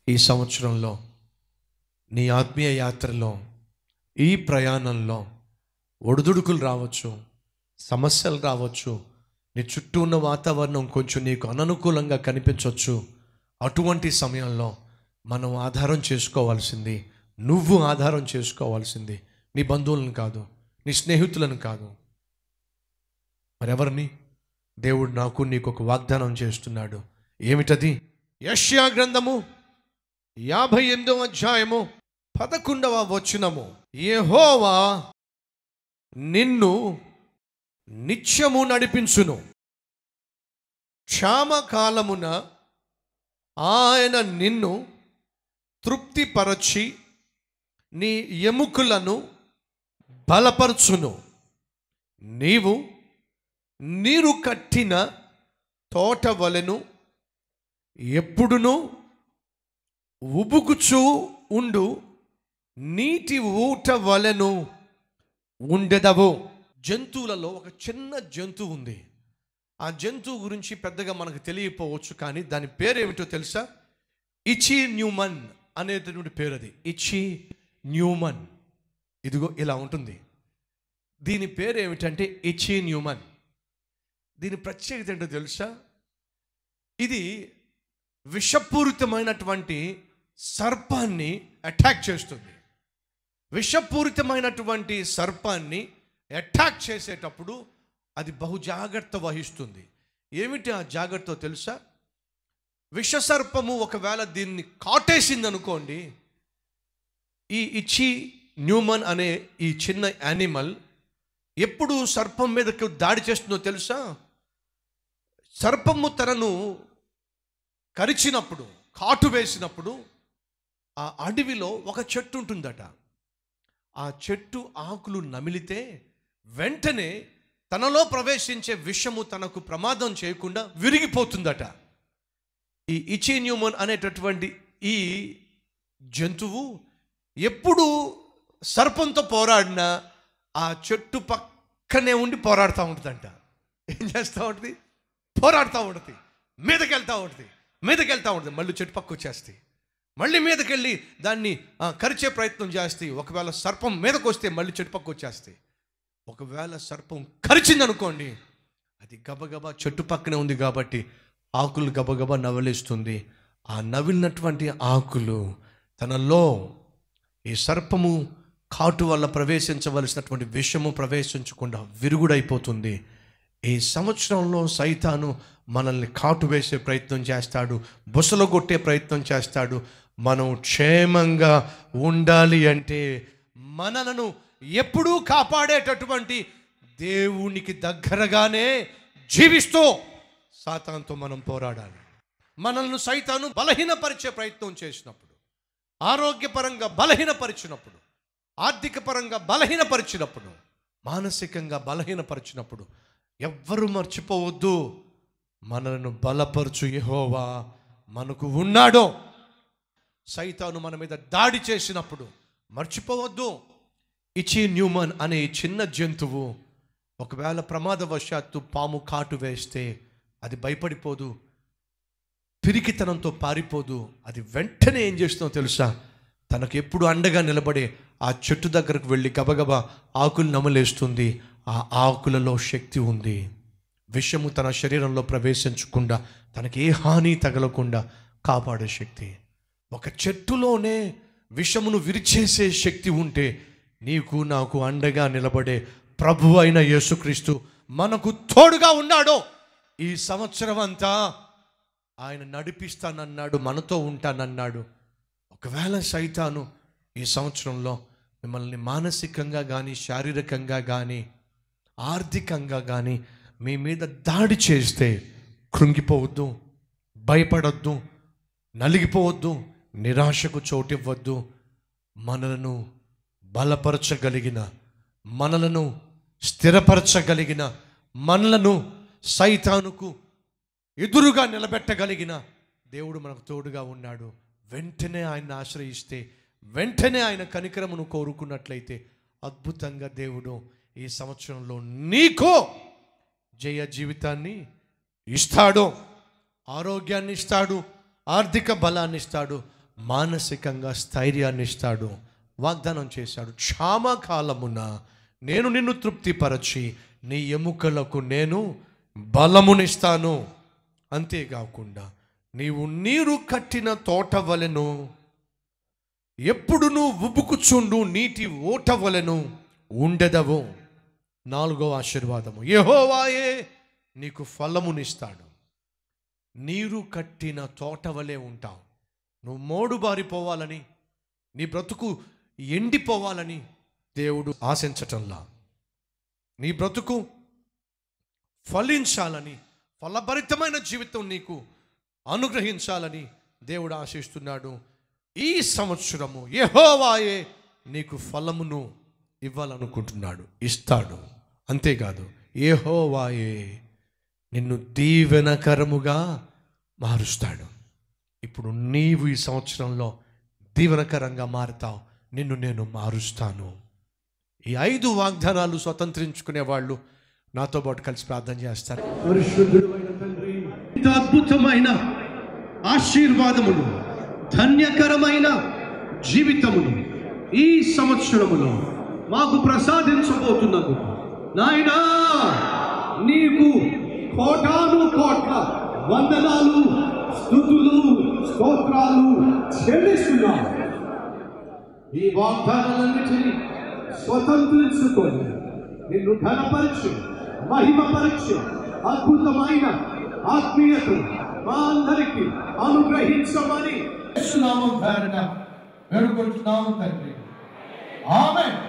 ఈ సంవత్సరంలో నీ ఆత్మీయ యాత్రలో ఈ ప్రయాణంలో ఒడిదుడుకులు రావచ్చు సమస్యలు రావచ్చు నీ చుట్టూ ఉన్న వాతావరణం కొంచెం నీకు అననుకూలంగా కనిపించవచ్చు అటువంటి సమయంలో మనం ఆధారం చేసుకోవాల్సింది నువ్వు ఆధారం చేసుకోవాల్సింది నీ బంధువులను కాదు నీ స్నేహితులను కాదు మరెవరిని దేవుడు నాకు నీకు ఒక వాగ్దానం చేస్తున్నాడు ఏమిటది యష్యా గ్రంథము యాభై ఎనిమిదవ అధ్యాయము పదకొండవ వచనము యెహోవా నిన్ను నిత్యము నడిపించును క్షామకాలమున ఆయన నిన్ను తృప్తిపరచి నీ ఎముకలను బలపరచును నీవు నీరు కట్టిన తోట వలెను ఎప్పుడును ఉబుకుచూ ఉండు నీటి ఊట వలెను ఉండెదవు జంతువులలో ఒక చిన్న జంతువు ఉంది ఆ జంతువు గురించి పెద్దగా మనకు తెలియకపోవచ్చు కానీ దాని పేరు ఏమిటో తెలుసా ఇచి న్యూమన్ అనేటటువంటి పేరు అది ఇచి న్యూమన్ ఇదిగో ఇలా ఉంటుంది దీని పేరు ఏమిటంటే ఇచి న్యూమన్ దీని ప్రత్యేకత ఏంటో తెలుసా ఇది విషపూరితమైనటువంటి సర్పాన్ని అటాక్ చేస్తుంది విషపూరితమైనటువంటి సర్పాన్ని అటాక్ చేసేటప్పుడు అది బహు జాగ్రత్త వహిస్తుంది ఏమిటి ఆ జాగ్రత్త తెలుసా విషసర్పము ఒకవేళ దీన్ని కాటేసింది అనుకోండి ఈ ఇచ్చి న్యూమన్ అనే ఈ చిన్న యానిమల్ ఎప్పుడు సర్పం మీదకి దాడి చేస్తుందో తెలుసా సర్పము తనను కరిచినప్పుడు కాటు వేసినప్పుడు ఆ అడవిలో ఒక చెట్టు ఉంటుందట ఆ చెట్టు ఆకులు నమిలితే వెంటనే తనలో ప్రవేశించే విషము తనకు ప్రమాదం చేయకుండా విరిగిపోతుందట ఈ ఇచిన్యూమన్ అనేటటువంటి ఈ జంతువు ఎప్పుడు సర్పంతో పోరాడినా ఆ చెట్టు పక్కనే ఉండి పోరాడుతూ ఉంటుందంట ఏం చేస్తూ ఉంటుంది పోరాడుతూ ఉంటుంది మీదకి వెళ్తూ ఉంటుంది మీదకి వెళ్తూ ఉంటుంది మళ్ళీ చెట్టు పక్క వచ్చేస్తాయి మళ్ళీ మీదకి వెళ్ళి దాన్ని ఆ, కరిచే ప్రయత్నం చేస్తాయి ఒకవేళ సర్పం మీదకి వస్తే మళ్ళీ చెట్టు పక్క వచ్చేస్తాయి ఒకవేళ సర్పం కరిచింది అనుకోండి అది గబగబా చెట్టు పక్కనే ఉంది కాబట్టి ఆకులు గబగబా నవలిస్తుంది ఆ నవిలినటువంటి ఆకులు తనలో ఈ సర్పము కాటు వల్ల ప్రవేశించవలసినటువంటి విషము ప్రవేశించకుండా విరుగుడైపోతుంది ఈ సంవత్సరంలో సైతాను మనల్ని కాటు వేసే ప్రయత్నం చేస్తాడు బుసలు కొట్టే ప్రయత్నం చేస్తాడు మనం క్షేమంగా ఉండాలి అంటే మనలను ఎప్పుడూ కాపాడేటటువంటి దేవునికి దగ్గరగానే జీవిస్తూ సాతాన్తో మనం పోరాడాలి మనల్ని సైతాను బలహీనపరిచే ప్రయత్నం చేసినప్పుడు ఆరోగ్యపరంగా బలహీనపరిచినప్పుడు ఆర్థిక పరంగా బలహీనపరిచినప్పుడు మానసికంగా బలహీనపరిచినప్పుడు ఎవ్వరు మర్చిపోవద్దు మనలను బలపరచు యెహోవా మనకు ఉన్నాడో సైతాను మన మీద దాడి చేసినప్పుడు మర్చిపోవద్దు ఇచి న్యూమన్ అనే ఈ చిన్న జంతువు ఒకవేళ ప్రమాదవశాత్తు పాము కాటు వేస్తే అది భయపడిపోదు పిరికితనంతో పారిపోదు అది వెంటనే ఏం చేస్తుందో తెలుసా తనకు ఎప్పుడు అండగా నిలబడే ఆ చెట్టు దగ్గరకు వెళ్ళి గబగబా ఆకులు నమలేస్తుంది ఆ ఆకులలో శక్తి ఉంది విషము తన శరీరంలో ప్రవేశించకుండా తనకి ఏ హాని తగలకుండా కాపాడే శక్తి ఒక చెట్టులోనే విషమును విరిచేసే శక్తి ఉంటే నీకు నాకు అండగా నిలబడే ప్రభు అయిన యేసుక్రీస్తు మనకు తోడుగా ఉన్నాడో ఈ సంవత్సరం అంతా ఆయన నడిపిస్తానన్నాడు మనతో ఉంటానన్నాడు ఒకవేళ సైతాను ఈ సంవత్సరంలో మిమ్మల్ని మానసికంగా కానీ శారీరకంగా కానీ ఆర్థికంగా కానీ మీ మీద దాడి చేస్తే కృంగిపోవద్దు భయపడొద్దు నలిగిపోవద్దు నిరాశకు చోటివ్వద్దు మనలను బలపరచగలిగిన మనలను స్థిరపరచగలిగిన మనలను సైతానుకు ఎదురుగా నిలబెట్టగలిగిన దేవుడు మనకు తోడుగా ఉన్నాడు వెంటనే ఆయన ఆశ్రయిస్తే వెంటనే ఆయన కనికరమును కోరుకున్నట్లయితే అద్భుతంగా దేవుడు ఈ సంవత్సరంలో నీకో జయ జీవితాన్ని ఇస్తాడు ఆరోగ్యాన్ని ఇస్తాడు ఆర్థిక బలాన్ని ఇస్తాడు మానసికంగా స్థైర్యాన్ని ఇస్తాడు వాగ్దానం చేశాడు క్షామకాలమున నేను నిన్ను తృప్తిపరచి నీ ఎముకలకు నేను బలమునిస్తాను అంతేకాకుండా నీవు నీరు కట్టిన తోట వలెను ఎప్పుడును ఉబుకుచుండు నీటి ఓట వలెను ఉండెదవు నాలుగో ఆశీర్వాదము యెహోవాయే నీకు ఫలమునిస్తాడు నీరు కట్టిన తోట వలె ఉంటావు నువ్వు మోడు బారిపోవాలని నీ బ్రతుకు ఎండిపోవాలని దేవుడు ఆశించటంలా నీ బ్రతుకు ఫలించాలని ఫలభరితమైన జీవితం నీకు అనుగ్రహించాలని దేవుడు ఆశిస్తున్నాడు ఈ సంవత్సరము యెహోవాయే నీకు ఫలమును ఇవ్వాలనుకుంటున్నాడు ఇస్తాడు అంతేకాదు యెహోవాయే నిన్ను దీవెనకరముగా మారుస్తాడు ఇప్పుడు నీవు ఈ సంవత్సరంలో దీవెనకరంగా మారుతావు నిన్ను నేను మారుస్తాను ఈ ఐదు వాగ్దానాలు స్వతంత్రించుకునే వాళ్ళు నాతో పాటు కలిసి ప్రార్థన చేస్తారు పరిశుద్ధుడు తండ్రి ఇంత అద్భుతమైన ఆశీర్వాదములు ధన్యకరమైన జీవితములు ఈ సంవత్సరములో మాకు ప్రసాదించబోతున్నది నాయనా నీకు కోటాను కోట్ల వందనాలు స్థుతులు స్తోత్రాలు చెల్లిస్తున్నాను ఈ వాగ్దానాలన్నిటినీ స్వతంత్రించుకొని నిన్ను ఘనపరచు మహిమపరచు అద్భుతమైన ఆత్మీయత మా అందరికి అనుగ్రహించమని నామం పేరట వేడుకుంటున్నాము తండ్రి ఆమె